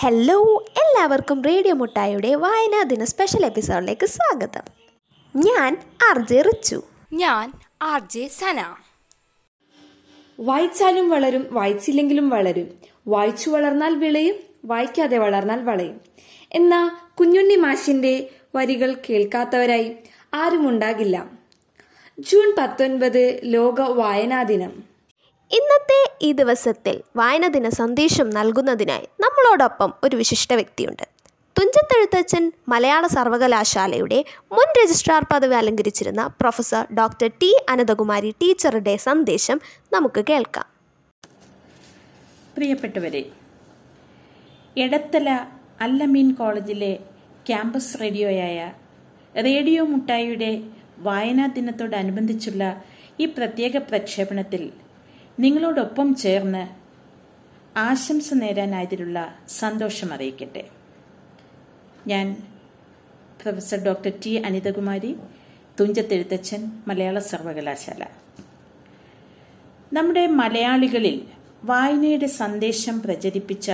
Hello എല്ലാവർക്കും radio മുട്ടായിയുടെ വായനാ ദിന സ്പെഷ്യൽ എപ്പിസോഡിലേക്ക് സ്വാഗതം ഞാൻ ആർ ജെ റിച്ചു ഞാൻ ആർ ജെ സന വായിച്ചാലും വളരും വായിച്ചില്ലെങ്കിലും വളരും വായിച്ചു വളർന്നാൽ വിളയും വായിക്കാതെ വളർന്നാൽ വളയും എന്നാ കുഞ്ഞുണ്ണി മാഷിന്റെ വരികൾ കേൾക്കാത്തവരായി ആരുമുണ്ടാകില്ല ജൂൺ പത്തൊൻപത് ലോക വായനാ ദിനം ഇന്നത്തെ ഈ ദിവസത്തിൽ വായനാ ദിന സന്ദേശം നൽകുന്നതിനായി നമ്മളോടൊപ്പം ഒരു വിശിഷ്ട വ്യക്തിയുണ്ട് തുഞ്ചത്തെഴുത്തച്ഛൻ മലയാള സർവകലാശാലയുടെ മുൻ രജിസ്ട്രാർ പദവി അലങ്കരിച്ചിരുന്ന പ്രൊഫസർ ഡോക്ടർ ടി അനന്തകുമാരി ടീച്ചറുടെ സന്ദേശം നമുക്ക് കേൾക്കാം പ്രിയപ്പെട്ടവരെ എടത്തല അല്ലമീൻ കോളേജിലെ ക്യാമ്പസ് റേഡിയോയായ റേഡിയോ മുട്ടായിയുടെ വായനാ ദിനത്തോടനുബന്ധിച്ചുള്ള ഈ പ്രത്യേക പ്രക്ഷേപണത്തിൽ നിങ്ങളോടൊപ്പം ചേർന്ന് ആശംസ നേരാനായതിലുള്ള സന്തോഷം അറിയിക്കട്ടെ ഞാൻ professor doctor T Anithakumari Thunchathezhuthachan Malayalam സർവകലാശാല നമ്മുടെ മലയാളികളിൽ വായനയുടെ സന്ദേശം പ്രചരിപ്പിച്ച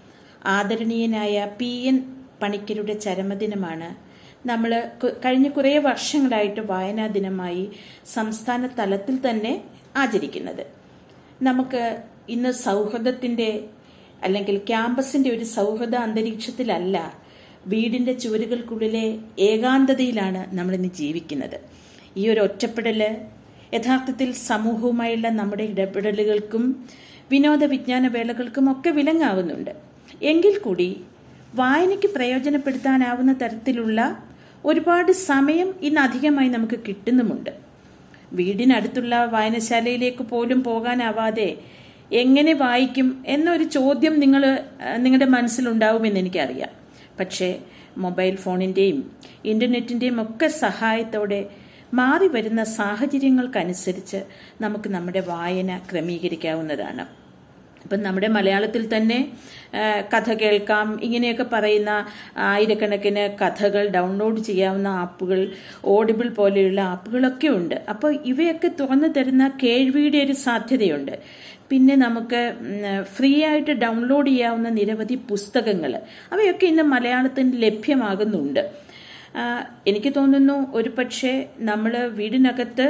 ആദരണീയനായ പി എൻ പണിക്കരുടെ ചരമദിനമാണ് നമ്മൾ കഴിഞ്ഞ കുറേ വർഷങ്ങളായിട്ട് വായനാ ദിനമായി സംസ്ഥാന തലത്തിൽ തന്നെ ആചരിക്കുന്നത് നമുക്ക് ഇന്ന് സൗഹൃദത്തിൻ്റെ അല്ലെങ്കിൽ ക്യാമ്പസിൻ്റെ ഒരു സൗഹൃദ അന്തരീക്ഷത്തിലല്ല വീടിൻ്റെ ചുവരുകൾക്കുള്ളിലെ ഏകാന്തതയിലാണ് നമ്മളിന്ന് ജീവിക്കുന്നത് ഈ ഒരു ഒറ്റപ്പെടല് യഥാർത്ഥത്തിൽ സമൂഹവുമായുള്ള നമ്മുടെ ഇടപെടലുകൾക്കും വിനോദ വിജ്ഞാന വേളകൾക്കും ഒക്കെ വിലങ്ങാവുന്നുണ്ട് എങ്കിൽ കൂടി വായനയ്ക്ക് പ്രയോജനപ്പെടുത്താനാവുന്ന തരത്തിലുള്ള ഒരുപാട് സമയം ഇന്ന് അധികമായി നമുക്ക് കിട്ടുന്നുമുണ്ട് വീടിനടുത്തുള്ള വായനശാലയിലേക്ക് പോലും പോകാനാവാതെ എങ്ങനെ വായിക്കും എന്നൊരു ചോദ്യം നിങ്ങൾ നിങ്ങളുടെ മനസ്സിലുണ്ടാവുമെന്ന് എനിക്കറിയാം പക്ഷേ മൊബൈൽ ഫോണിൻ്റെയും ഇൻ്റർനെറ്റിൻ്റെയും ഒക്കെ സഹായത്തോടെ മാറി വരുന്ന സാഹചര്യങ്ങൾക്കനുസരിച്ച് നമുക്ക് നമ്മുടെ വായന ക്രമീകരിക്കാവുന്നതാണ് ഇപ്പം നമ്മുടെ മലയാളത്തിൽ തന്നെ കഥ കേൾക്കാം ഇങ്ങനെയൊക്കെ പറയുന്ന ആയിരക്കണക്കിന് കഥകൾ ഡൗൺലോഡ് ചെയ്യാവുന്ന ആപ്പുകൾ ഓഡിബിൾ പോലെയുള്ള ആപ്പുകളൊക്കെ ഉണ്ട് അപ്പോൾ ഇവയൊക്കെ തുറന്നു തരുന്ന കേൾവിയുടെ ഒരു സാധ്യതയുണ്ട് പിന്നെ നമുക്ക് ഫ്രീ ആയിട്ട് ഡൗൺലോഡ് ചെയ്യാവുന്ന നിരവധി പുസ്തകങ്ങൾ അവയൊക്കെ ഇന്ന് മലയാളത്തിൽ ലഭ്യമാകുന്നുണ്ട് എനിക്ക് തോന്നുന്നു ഒരു പക്ഷേ നമ്മൾ വീടിനകത്ത്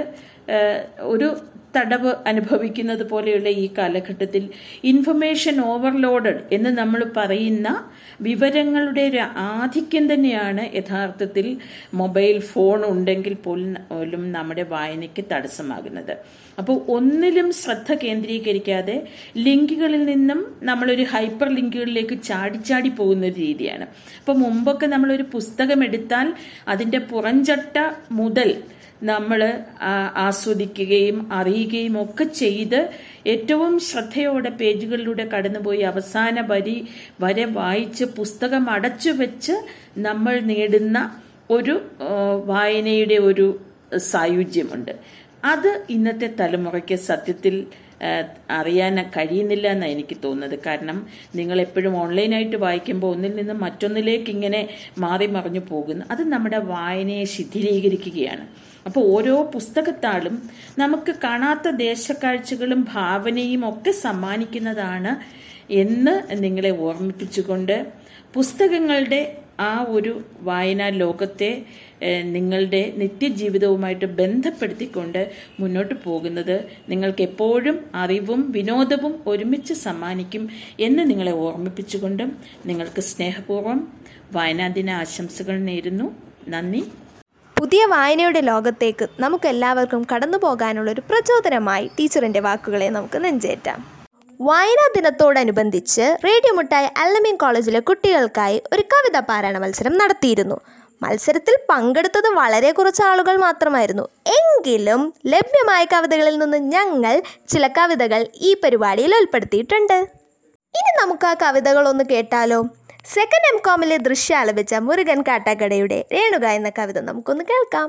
ഒരു തടവ് അനുഭവിക്കുന്നത് പോലെയുള്ള ഈ കാലഘട്ടത്തിൽ ഇൻഫർമേഷൻ ഓവർലോഡഡ് എന്ന് നമ്മൾ പറയുന്ന വിവരങ്ങളുടെ ഒരു ആധിക്യം തന്നെയാണ് യഥാർത്ഥത്തിൽ മൊബൈൽ ഫോൺ ഉണ്ടെങ്കിൽ പോലും നമ്മുടെ വായനയ്ക്ക് തടസ്സമാകുന്നത് അപ്പോൾ ഒന്നിലും ശ്രദ്ധ കേന്ദ്രീകരിക്കാതെ ലിങ്കുകളിൽ നിന്നും നമ്മളൊരു ഹൈപ്പർ ലിങ്കുകളിലേക്ക് ചാടിച്ചാടി പോകുന്ന ഒരു രീതിയാണ് അപ്പോൾ മുമ്പൊക്കെ നമ്മളൊരു പുസ്തകം എടുത്താൽ അതിൻ്റെ പുറംചട്ട മുതൽ നമ്മൾ ആസ്വദിക്കുകയും അറിയുകയും ഒക്കെ ചെയ്ത് ഏറ്റവും ശ്രദ്ധയോടെ പേജുകളിലൂടെ കടന്നുപോയി അവസാന വരി വരെ വായിച്ച് പുസ്തകം അടച്ചു വെച്ച് നമ്മൾ നേടുന്ന ഒരു വായനയുടെ ഒരു സായുജ്യമുണ്ട് അത് ഇന്നത്തെ തലമുറയ്ക്ക് സത്യത്തിൽ അറിയാൻ കഴിയുന്നില്ല എന്നാണ് എനിക്ക് തോന്നുന്നത് കാരണം നിങ്ങൾ എപ്പോഴും ഓൺലൈനായിട്ട് വായിക്കുമ്പോൾ ഒന്നിൽ നിന്ന് മറ്റൊന്നിലേക്ക് ഇങ്ങനെ മാറി മറിഞ്ഞു പോകുന്നു അത് നമ്മുടെ വായനയെ ശിഥിലീകരിക്കുകയാണ് അപ്പോൾ ഓരോ പുസ്തകത്താളും നമുക്ക് കാണാത്ത ദേശക്കാഴ്ചകളും ഭാവനയും ഒക്കെ സമ്മാനിക്കുന്നതാണ് എന്ന് നിങ്ങളെ ഓർമ്മിപ്പിച്ചുകൊണ്ട് പുസ്തകങ്ങളുടെ ആ ഒരു വായനാ ലോകത്തെ നിങ്ങളുടെ നിത്യജീവിതവുമായിട്ട് ബന്ധപ്പെടുത്തിക്കൊണ്ട് മുന്നോട്ട് പോകുന്നത് നിങ്ങൾക്ക് എപ്പോഴും അറിവും വിനോദവും ഒരുമിച്ച് സമ്മാനിക്കും എന്ന് നിങ്ങളെ ഓർമ്മിപ്പിച്ചുകൊണ്ടും നിങ്ങൾക്ക് സ്നേഹപൂർവ്വം വായനാ ദിന ആശംസകൾ നേരുന്നു നന്ദി പുതിയ വായനയുടെ ലോകത്തേക്ക് നമുക്ക് എല്ലാവർക്കും കടന്നു പോകാനുള്ള ഒരു പ്രചോദനമായി ടീച്ചറിൻ്റെ വാക്കുകളെ നമുക്ക് നെഞ്ചേറ്റാം വായനാ ദിനത്തോടനുബന്ധിച്ച് റേഡിയോ മുട്ടായി അല്ലമീൻ കോളേജിലെ കുട്ടികൾക്കായി ഒരു കവിതാ പാരായണ മത്സരം നടത്തിയിരുന്നു മത്സരത്തിൽ പങ്കെടുത്തത് വളരെ കുറച്ച് ആളുകൾ മാത്രമായിരുന്നു എങ്കിലും ലഭ്യമായ കവിതകളിൽ നിന്ന് ഞങ്ങൾ ചില കവിതകൾ ഈ പരിപാടിയിൽ ഉൾപ്പെടുത്തിയിട്ടുണ്ട് ഇനി നമുക്ക് ആ കവിതകൾ ഒന്ന് കേട്ടാലോ സെക്കൻഡ് എം കോമിലെ ദൃശ്യം ആലപിച്ച മുരുകൻ കാട്ടാക്കടയുടെ രേണുക എന്ന കവിത നമുക്കൊന്ന് കേൾക്കാം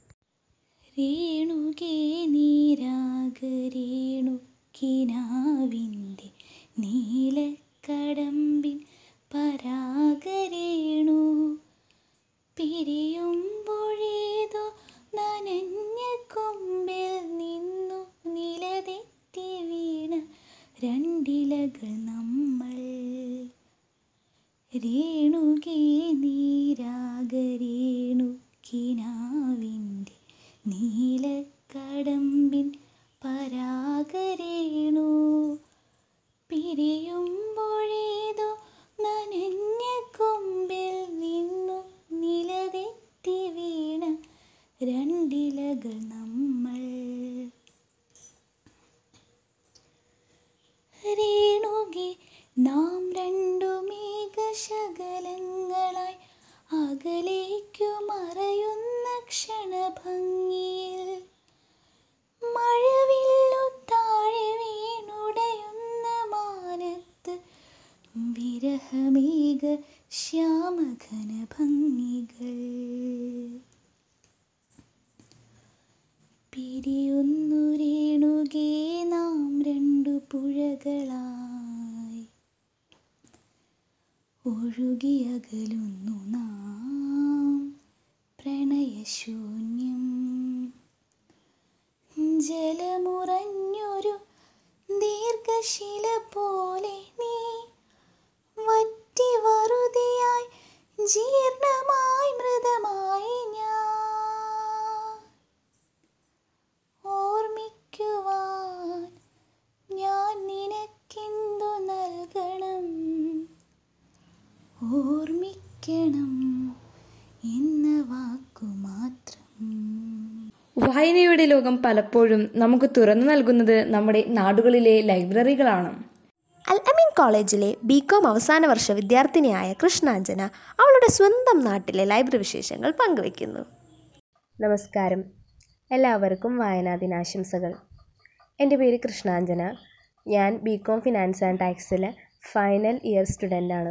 രേണുകേ നീരാഗരേണു കിനാവിൻ്റെ നീലക്കടമ്പിൻ പരാഗരേണു പിരിയുമ്പോഴേതോ നനഞ്ഞ കൊമ്പിൽ നിന്നു നിലതെറ്റി വീണ രണ്ടിലകൾ നമ്മൾ രേണുകേ നീരാഗരേണുക്കിനാവിൻ്റെ നീലക്കടമ്പിൻ പരാഗരേണു പിരിയുമ്പോഴേതോ നനഞ്ഞ കൊമ്പിൽ നിന്നു നിലതെറ്റി വീണ രണ്ടിലകൾ നമ്മൾ രേണുകെ നാം രണ്ടു മേഘശകലങ്ങളായി അകലേക്കു മറയുന്ന ക്ഷണഭംഗിയിൽ മഴവില്ലു താഴെ വീണുടയുന്ന മാനത്ത് വിരഹമേഘ ശ്യാമഘന ഭംഗികൾ പിരിയുന്നു രേണുകേ നാം രണ്ടു പുഴകളായി ഒഴുകിയകലുന്നു നാം പ്രണയശൂന്യം ജലമുറഞ്ഞൊരു ദീർഘശില പോലെ നീ വറ്റി വറുതിയായി ജീർണമായി മൃതമായി ഞാൻ ഓർമ്മിക്കുവാൻ ഞാൻ നിനക്കെന്തു നൽകണം ഓർമ്മിക്കണം എന്ന വാക്കു മാത്രം വായനയുടെ ലോകം പലപ്പോഴും നമുക്ക് തുറന്നു നൽകുന്നത് നമ്മുടെ നാടുകളിലെ ലൈബ്രറികളാണ് അൽ അമീൻ കോളേജിലെ ബി കോം അവസാന വർഷ വിദ്യാർത്ഥിനിയായ കൃഷ്ണാഞ്ജന അവളുടെ സ്വന്തം നാട്ടിലെ ലൈബ്രറി വിശേഷങ്ങൾ പങ്കുവയ്ക്കുന്നു നമസ്കാരം എല്ലാവർക്കും വായനാ ദിനാശംസകൾ എൻ്റെ പേര് കൃഷ്ണാഞ്ജന ഞാൻ ബി കോം ഫിനാൻസ് ആൻഡ് ടാക്സിലെ ഫൈനൽ ഇയർ സ്റ്റുഡൻ്റാണ്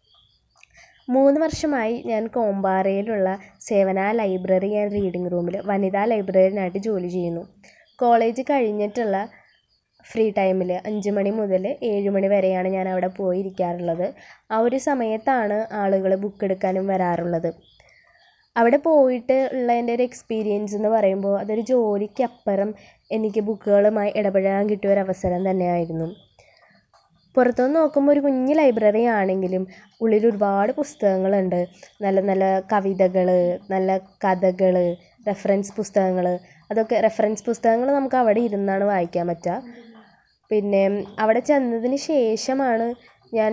മൂന്ന് വർഷമായി ഞാൻ കോമ്പാറയിലുള്ള സേവന ലൈബ്രറി ആൻഡ് റീഡിംഗ് റൂമിൽ വനിതാ ലൈബ്രറിയനായിട്ട് ജോലി ചെയ്യുന്നു കോളേജ് കഴിഞ്ഞിട്ടുള്ള ഫ്രീ ടൈമിൽ അഞ്ച് മണി മുതൽ ഏഴ് മണി വരെയാണ് ഞാൻ അവിടെ പോയിരിക്കാറുള്ളത് ആ ഒരു സമയത്താണ് ആളുകൾ ബുക്ക് എടുക്കാനും വരാറുള്ളത് അവിടെ പോയിട്ട് ഉള്ള എൻ്റെ ഒരു എക്സ്പീരിയൻസ് എന്ന് പറയുമ്പോൾ അതൊരു ജോലിക്കപ്പുറം എനിക്ക് ബുക്കുകളുമായി ഇടപഴകാൻ കിട്ടിയ ഒരു അവസരം തന്നെയായിരുന്നു പുറത്തുനിന്ന് നോക്കുമ്പോൾ ഒരു കുഞ്ഞ് ലൈബ്രറി ആണെങ്കിലും ഉള്ളിൽ ഒരുപാട് പുസ്തകങ്ങളുണ്ട് നല്ല നല്ല കവിതകൾ നല്ല കഥകൾ റെഫറൻസ് പുസ്തകങ്ങൾ അതൊക്കെ റെഫറൻസ് പുസ്തകങ്ങൾ നമുക്ക് അവിടെ ഇരുന്നാണ് വായിക്കാൻ പറ്റുക പിന്നെ അവിടെ ചെന്നതിന് ശേഷമാണ് ഞാൻ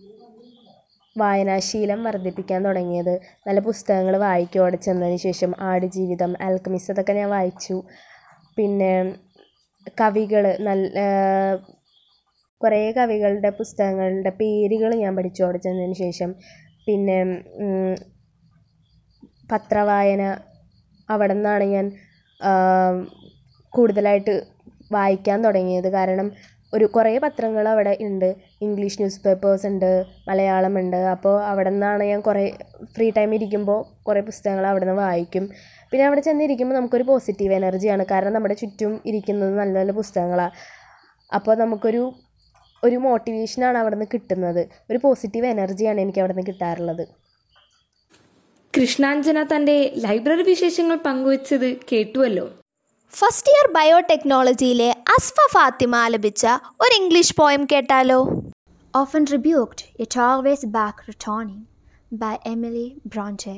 വായനാശീലം വർദ്ധിപ്പിക്കാൻ തുടങ്ങിയത് നല്ല പുസ്തകങ്ങൾ വായിക്കും അവിടെ ചെന്നതിന് ശേഷം ആടുജീവിതം ആൽക്കമിസ്റ്റ് അതൊക്കെ ഞാൻ വായിച്ചു പിന്നെ കവികൾ നല്ല കുറേ കവികളുടെ പുസ്തകങ്ങളുടെ പേരുകൾ ഞാൻ പഠിച്ചു അവിടെ ചെന്നതിന് ശേഷം പിന്നെ ഉം, പത്രവായന അവിടെ നിന്നാണ് ഞാൻ ആ, കൂടുതലായിട്ട് വായിക്കാൻ തുടങ്ങിയത് കാരണം ഒരു കുറേ പത്രങ്ങൾ അവിടെ ഉണ്ട് ഇംഗ്ലീഷ് ന്യൂസ് പേപ്പേഴ്സ് ഉണ്ട് മലയാളം ഉണ്ട് അപ്പോൾ അവിടെ നിന്നാണ് ഞാൻ കുറേ ഫ്രീ ടൈം ഇരിക്കുമ്പോൾ കുറേ പുസ്തകങ്ങൾ അവിടെ നിന്ന് വായിക്കും പിന്നെ അവിടെ ചെന്നിരിക്കുമ്പോൾ നമുക്കൊരു പോസിറ്റീവ് എനർജിയാണ് കാരണം നമ്മുടെ ചുറ്റും ഇരിക്കുന്നത് നല്ല നല്ല പുസ്തകങ്ങളാണ് അപ്പോൾ നമുക്കൊരു ഒരു മോട്ടിവേഷനാണ് അവിടെ നിന്ന് കിട്ടുന്നത് ഒരു പോസിറ്റീവ് എനർജിയാണ് എനിക്ക് അവിടെ നിന്ന് കിട്ടാറുള്ളത് കൃഷ്ണാഞ്ജന തന്റെ ലൈബ്രറി വിശേഷങ്ങൾ പങ്കുവച്ചത് കേട്ടുവല്ലോ ഫസ്റ്റ് ഇയർ ബയോടെക്നോളജിയിലെ അസ്ഫ ഫാത്തിമ ആലപിച്ച ഒരു ഇംഗ്ലീഷ് പോയം കേട്ടാലോ Often rebuked, yet always back returning, by Emily Bronte.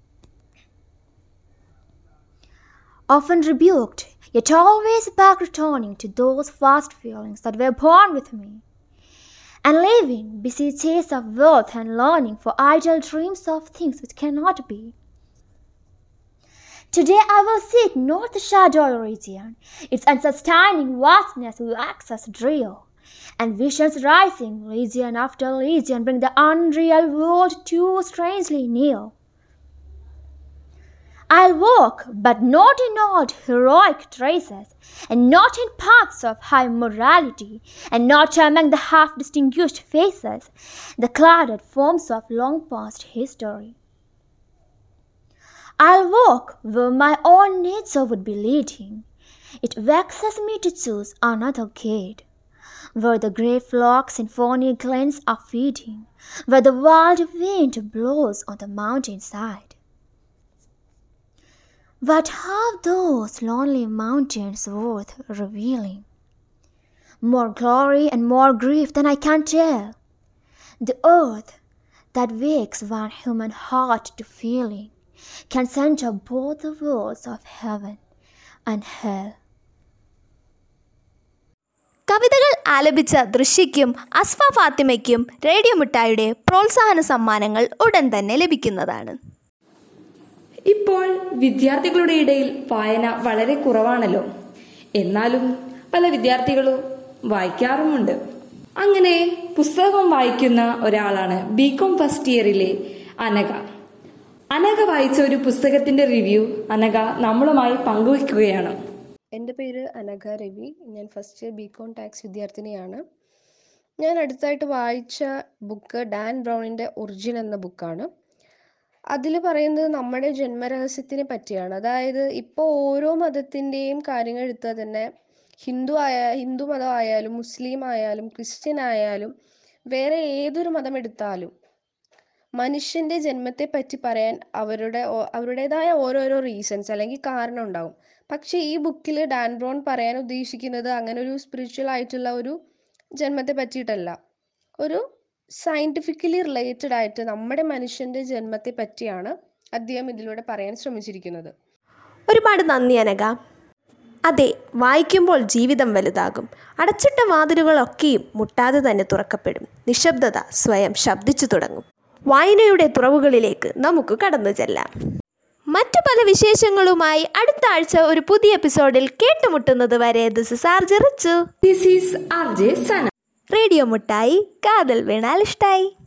Often rebuked, yet always back returning to those fast feelings that were born with me, and leaving busy chase of wealth and learning for idle dreams of things which cannot be. Today I will seek not the shadowy region, its unsustaining vastness will access real, and visions rising legion after legion bring the unreal world too strangely near. I'll walk, but not in old heroic traces, and not in paths of high morality, and not among the half distinguished faces, the clouded forms of long past history. I'll walk where my own nature would be leading. It vexes me to choose another gate, where the grey flock symphony glens are feeding, where the wild wind blows on the mountain side. What have those lonely mountains worth revealing? More glory and more grief than I can tell. The earth, that wakes one human heart to feeling, can center both the worlds of heaven and hell. കവിതകൾ ആലപിച്ച ദൃശ്യയ്ക്കും അസ്ഫ ഫാത്തിമയ്ക്കും radio മിഠായിയുടെ പ്രോത്സാഹന സമ്മാനങ്ങൾ ഉടൻ തന്നെ ലഭിക്കുന്നതാണ് ഇപ്പോൾ വിദ്യാർത്ഥികളുടെ ഇടയിൽ വായന വളരെ കുറവാണല്ലോ എന്നാലും പല വിദ്യാർത്ഥികളും വായിക്കാറുമുണ്ട് അങ്ങനെ പുസ്തകം വായിക്കുന്ന ഒരാളാണ് ബികോം ഫസ്റ്റ് ഇയറിലെ അനഘ അനഘ വായിച്ച ഒരു പുസ്തകത്തിന്റെ റിവ്യൂ അനഘ നമ്മളുമായി പങ്കുവയ്ക്കുകയാണ് എൻ്റെ പേര് അനഘ രവി ഞാൻ first year B com tax വിദ്യാർത്ഥിനിയാണ് ഞാൻ അടുത്തായിട്ട് വായിച്ച ബുക്ക് ഡാൻ ബ്രൗണിൻ്റെ ഒറിജിൻ എന്ന ബുക്കാണ് അതിൽ പറയുന്നത് നമ്മുടെ ജന്മരഹസ്യത്തിനെ പറ്റിയാണ് അതായത് ഇപ്പോൾ ഓരോ മതത്തിൻ്റെയും കാര്യങ്ങൾ എടുത്താൽ തന്നെ ഹിന്ദു ആയ ഹിന്ദു മതം ആയാലും മുസ്ലിം ആയാലും ക്രിസ്ത്യൻ ആയാലും വേറെ ഏതൊരു മതം എടുത്താലും മനുഷ്യൻ്റെ ജന്മത്തെ പറ്റി പറയാൻ അവരുടെ ഓ- അവരുടേതായ ഓരോരോ റീസൺസ് അല്ലെങ്കിൽ കാരണം ഉണ്ടാവും പക്ഷേ ഈ ബുക്കിൽ ഡാൻ ബ്രോൺ പറയാൻ ഉദ്ദേശിക്കുന്നത് അങ്ങനെ ഒരു സ്പിരിച്വൽ ആയിട്ടുള്ള ഒരു ജന്മത്തെ പറ്റിയിട്ടല്ല ഒരു സയൻറ്റിഫിക്കലി റിലേറ്റഡ് ആയിട്ട് നമ്മുടെ മനുഷ്യൻ്റെ ജന്മത്തെ പറ്റിയാണ് അദ്ദേഹം ഇതിലൂടെ പറയാൻ ശ്രമിച്ചിരിക്കുന്നത് ഒരുപാട് നന്ദി അനഘ അതെ വായിക്കുമ്പോൾ ജീവിതം വലുതാകും അടച്ചിട്ട വാതിലുകളൊക്കെയും മുട്ടാതെ തന്നെ തുറക്കപ്പെടും നിശബ്ദത സ്വയം ശബ്ദിച്ചു തുടങ്ങും വായനയുടെ തുറവുകളിലേക്ക് നമുക്ക് കടന്നു ചെല്ലാം മറ്റു പല വിശേഷങ്ങളുമായി അടുത്ത ആഴ്ച ഒരു പുതിയ എപ്പിസോഡിൽ കേട്ടുമുട്ടുന്നത് വരെ ദിസ് ഇസ് ആർ ജെറിച്ചു this is R J Sana radio മുട്ടായി കാതൽ വീണാൽ ഇഷ്ടായി